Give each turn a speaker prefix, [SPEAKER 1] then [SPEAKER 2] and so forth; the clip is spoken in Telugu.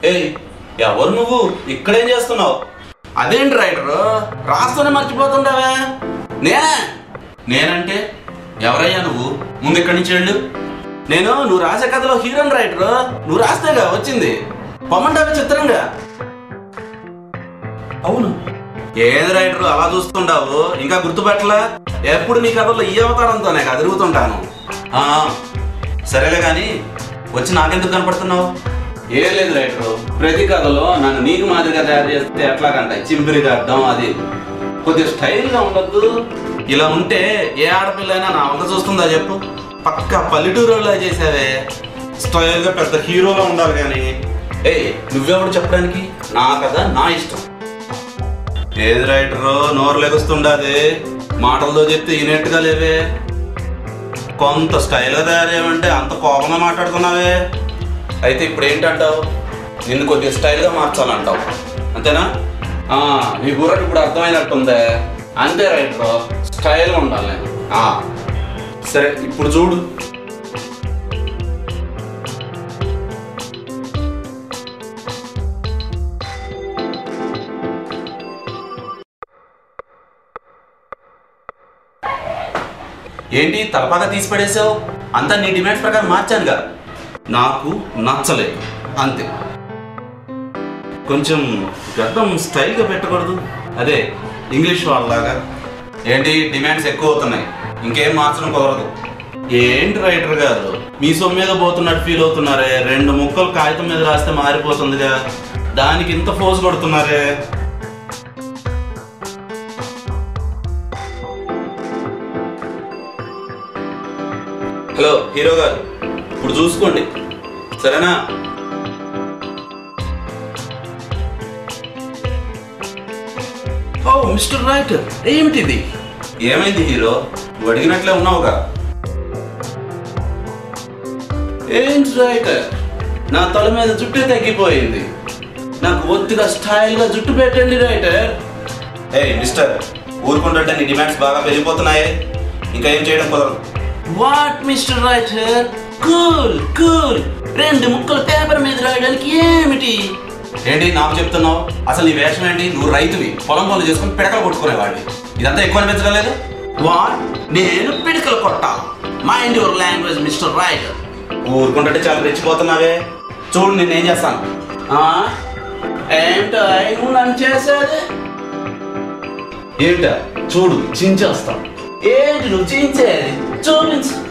[SPEAKER 1] ఏయ్ ఎవరు నువ్వు ఇక్కడేం చేస్తున్నావు అదేంటి రైటరు రాస్తూనే మర్చిపోతుండవే నేనే నేనంటే ఎవరయ్యా నువ్వు ముందు ఇక్కడి నుంచి వెళ్ళు నేను నువ్వు రాసే కథలో హీరోని రైటరు నువ్వు రాస్తేగా వచ్చింది పొమ్మంటావే చిత్రంగా అవును ఏది రైటరు అలా చూస్తుండావు ఇంకా గుర్తుపట్టలా ఎప్పుడు నీ కథలో ఈ అవతారంతోనే కదా తిరుగుతుంటాను ఆ, సరేలే కానీ వచ్చి నాకెందుకు కనపడుతున్నావు ఏం లేదు రైటరు ప్రతి కథలో నన్ను నీకు మాదిరిగా తయారు చేస్తే ఎట్లాగంట చింపిరిగా అడ్డం అది కొద్దిగా స్టైల్గా ఉండద్దు ఇలా ఉంటే ఏ ఆడపిల్లైనా నా వంక చూస్తుందా చెప్పు పక్క పల్లెటూరులో చేసావే స్టైల్గా పెద్ద హీరోలో ఉండాలి కానీ ఏయ్ నువ్వెవడు చెప్పడానికి నా కథ నా ఇష్టం ఏది రైటరు నోరు లెగుస్తుండది మాటలతో చెప్తే ఈనెట్టుగా లేవే కొంత స్టైల్గా తయారేమంటే అంత కోపంగా మాట్లాడుతున్నావే అయితే ఇప్పుడు ఏంటంటావు నిన్ను కొద్దిగా స్టైల్గా మార్చాలంటావు అంతేనా ఆ, నీ బుర్రకు ఇప్పుడు అర్థమైనట్టుందే అంతే రైటరు స్టైల్గా ఉండాలి నేను ఆ, సరే ఇప్పుడు చూడు ఏంటి తలపాగా తీసి పడేసావు అంతా నీ డిమాండ్స్ ప్రకారం మార్చానుగా నాకు నచ్చలేదు అంతే కొంచెం గడ్డం స్టైల్గా పెట్టకూడదు అదే ఇంగ్లీష్ వాళ్ళలాగా ఏంటి డిమాండ్స్ ఎక్కువ అవుతున్నాయి ఇంకేం మార్చడం కుదరదు ఏంటి రైటర్ గారు మీ సొమ్ము మీద పోతున్నట్టు ఫీల్ అవుతున్నారే రెండు ముక్కలు కాగితం మీద రాస్తే మారిపోతుందిగా దానికి ఇంత ఫోర్స్ కొడుతున్నారే హలో హీరో గారు ఇప్పుడు చూసుకోండి సరేనా ఓ మిస్టర్ రైటర్ ఏమిటిది ఏమైంది హీరో నువ్వు అడిగినట్లే ఉన్నావుగా ఏంటి రైటర్ నా తల మీద జుట్టు తగ్గిపోయింది నాకు ఒత్తిగా స్టైల్గా జుట్టు పెట్టండి రైటర్ ఏ మిస్టర్ ఊరుకుంటుంటే నీ డిమాండ్స్ బాగా పెరిగిపోతున్నాయి ఇంకా ఏం చేయడం కుదరదు what mister writer cool cool రెండు ముక్కలు పేపర్ మీద రాయడానికి ఏమిటి ఏంటి నాకు చెప్తున్నావు అసలు నీ వేషం ఏంటి నువ్వు రైతువి పొలం పనులు చేసుకుని పిడకలు కొట్టుకునేవాడివి ఇదంతా ఎక్కువ అనిపించగలేదు వాట్ నేను పిడకలు కొట్టా mind your language mister writer ఊరుకుంటుంటే చాలా రెచ్చిపోతున్నావే చూడు నేనేం చేస్తాను ఆ? ఏంటో నువ్వు నన్ను చేసేది ఏంట చూడు చించేస్తాం ఏంటి నువ్వు చించేది చూపించు